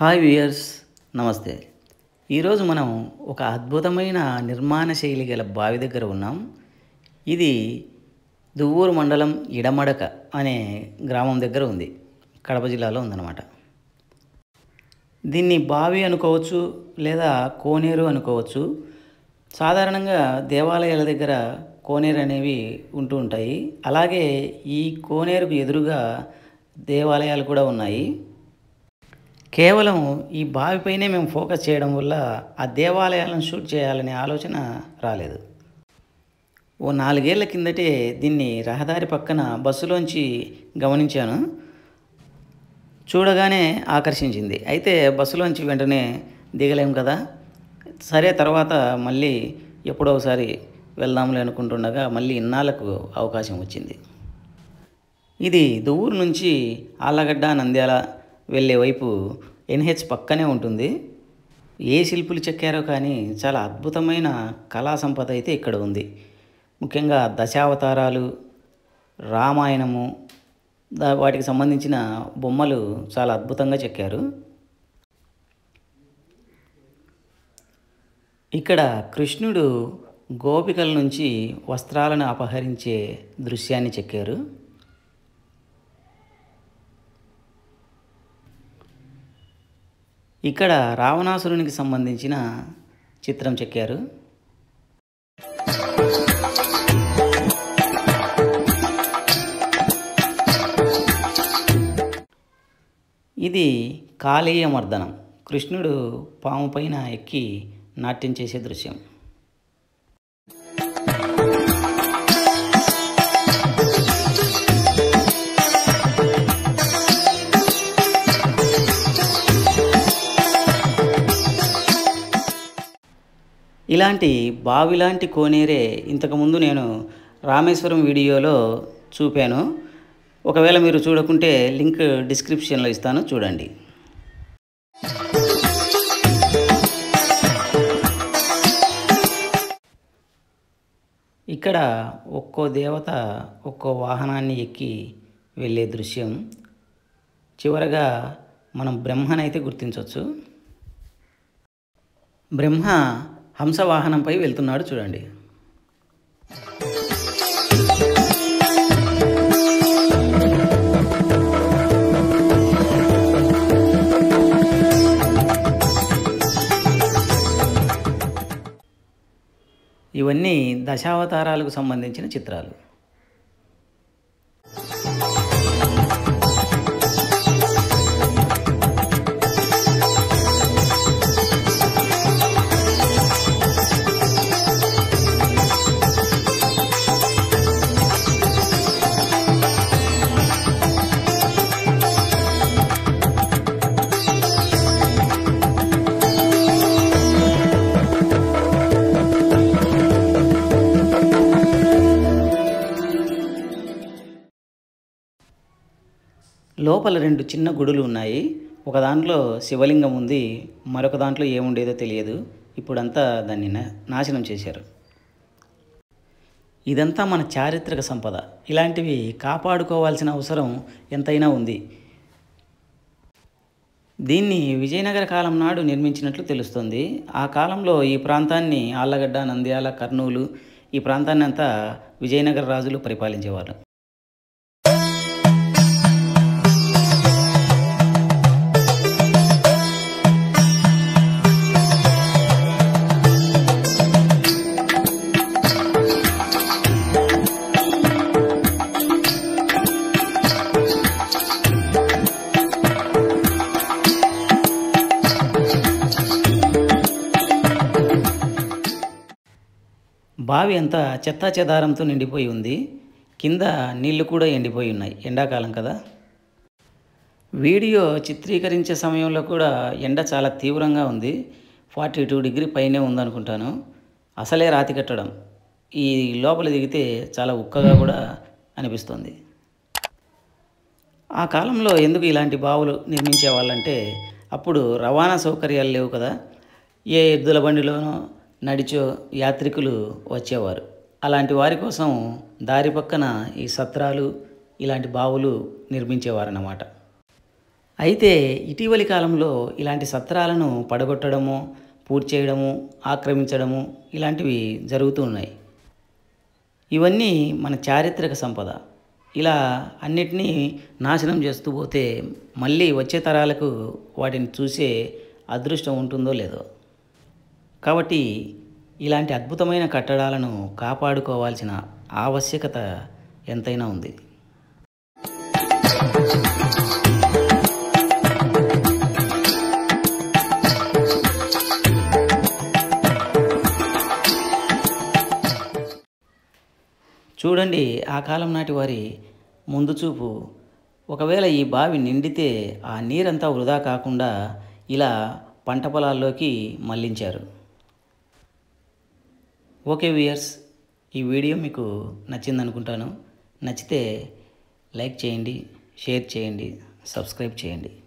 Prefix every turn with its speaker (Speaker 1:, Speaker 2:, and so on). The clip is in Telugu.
Speaker 1: హాయ్ వ్యూయర్స్ నమస్తే ఈరోజు మనం ఒక అద్భుతమైన నిర్మాణ శైలి గల బావి దగ్గర ఉన్నాం ఇది దువ్వూరు మండలం ఇడమడక అనే గ్రామం దగ్గర ఉంది కడప జిల్లాలో ఉందన్నమాట దీన్ని బావి అనుకోవచ్చు లేదా కోనేరు అనుకోవచ్చు సాధారణంగా దేవాలయాల దగ్గర కోనేరు అనేవి ఉంటూ ఉంటాయి అలాగే ఈ కోనేరుకు ఎదురుగా దేవాలయాలు కూడా ఉన్నాయి కేవలం ఈ బావిపైనే మేము ఫోకస్ చేయడం వల్ల ఆ దేవాలయాలను షూట్ చేయాలనే ఆలోచన రాలేదు ఓ నాలుగేళ్ల కిందటే దీన్ని రహదారి పక్కన బస్సులోంచి గమనించాను చూడగానే ఆకర్షించింది అయితే బస్సులోంచి వెంటనే దిగలేం కదా సరే తర్వాత మళ్ళీ ఎప్పుడో ఒకసారి వెళ్దాంలే అనుకుంటుండగా మళ్ళీ ఇన్నాళ్ళకు అవకాశం వచ్చింది ఇది దువ్వూరు నుంచి ఆళ్ళగడ్డ నంద్యాల వెళ్ళే వైపు ఎన్హెచ్ పక్కనే ఉంటుంది ఏ శిల్పులు చెక్కారో కానీ చాలా అద్భుతమైన కళా సంపద అయితే ఇక్కడ ఉంది ముఖ్యంగా దశావతారాలు రామాయణము దా- వాటికి సంబంధించిన బొమ్మలు చాలా అద్భుతంగా చెక్కారు ఇక్కడ కృష్ణుడు గోపికల నుంచి వస్త్రాలను అపహరించే దృశ్యాన్ని చెక్కారు ఇక్కడ రావణాసురునికి సంబంధించిన చిత్రం చెక్కారు ఇది కాళీయ మర్దనం కృష్ణుడు పాము పైన ఎక్కి నాట్యం చేసే దృశ్యం ఇలాంటి బావిలాంటి కోనేరే ఇంతకుముందు నేను రామేశ్వరం వీడియోలో చూపాను ఒకవేళ మీరు చూడకుంటే లింక్ డిస్క్రిప్షన్లో ఇస్తాను చూడండి ఇక్కడ ఒక్కో దేవత ఒక్కో వాహనాన్ని ఎక్కి వెళ్ళే దృశ్యం చివరగా మనం బ్రహ్మనైతే గుర్తించవచ్చు బ్రహ్మ హంస వాహనంపై వెళ్తున్నాడు చూడండి ఇవన్నీ దశావతారాలకు సంబంధించిన చిత్రాలు లోపల రెండు చిన్న గుడులు ఉన్నాయి ఒక దాంట్లో శివలింగం ఉంది మరొక దాంట్లో ఏముండేదో తెలియదు ఇప్పుడంతా దాన్ని నా- నాశనం చేశారు ఇదంతా మన చారిత్రక సంపద ఇలాంటివి కాపాడుకోవాల్సిన అవసరం ఎంతైనా ఉంది దీన్ని విజయనగర కాలం నాడు నిర్మించినట్లు తెలుస్తుంది ఆ కాలంలో ఈ ప్రాంతాన్ని ఆళ్ళగడ్డ నంద్యాల కర్నూలు ఈ ప్రాంతాన్ని అంతా విజయనగర రాజులు పరిపాలించేవారు బావి అంతా చెత్తా చెదారంతో నిండిపోయి ఉంది కింద నీళ్లు కూడా ఎండిపోయి ఉన్నాయి ఎండాకాలం కదా వీడియో చిత్రీకరించే సమయంలో కూడా ఎండ చాలా తీవ్రంగా ఉంది ఫార్టీ టూ డిగ్రీ పైనే ఉందనుకుంటాను అసలే రాతి కట్టడం ఈ లోపల దిగితే చాలా ఉక్కగా కూడా అనిపిస్తుంది ఆ కాలంలో ఎందుకు ఇలాంటి బావులు నిర్మించే వాళ్ళంటే అప్పుడు రవాణా సౌకర్యాలు లేవు కదా ఏ ఎద్దుల బండిలోనో నడిచో యాత్రికులు వచ్చేవారు అలాంటి వారి కోసం దారి పక్కన ఈ సత్రాలు ఇలాంటి బావులు నిర్మించేవారన్నమాట అయితే ఇటీవలి కాలంలో ఇలాంటి సత్రాలను పడగొట్టడము పూర్తి చేయడము ఆక్రమించడము ఇలాంటివి జరుగుతూ ఉన్నాయి ఇవన్నీ మన చారిత్రక సంపద ఇలా అన్నిటినీ నాశనం చేస్తూ పోతే మళ్ళీ వచ్చే తరాలకు వాటిని చూసే అదృష్టం ఉంటుందో లేదో కాబట్టి ఇలాంటి అద్భుతమైన కట్టడాలను కాపాడుకోవాల్సిన ఆవశ్యకత ఎంతైనా ఉంది చూడండి ఆ కాలం నాటి వారి ముందు చూపు ఒకవేళ ఈ బావి నిండితే ఆ నీరంతా వృధా కాకుండా ఇలా పంట పొలాల్లోకి మళ్లించారు ఓకే వియర్స్ ఈ వీడియో మీకు నచ్చింది అనుకుంటాను నచ్చితే లైక్ చేయండి షేర్ చేయండి సబ్స్క్రైబ్ చేయండి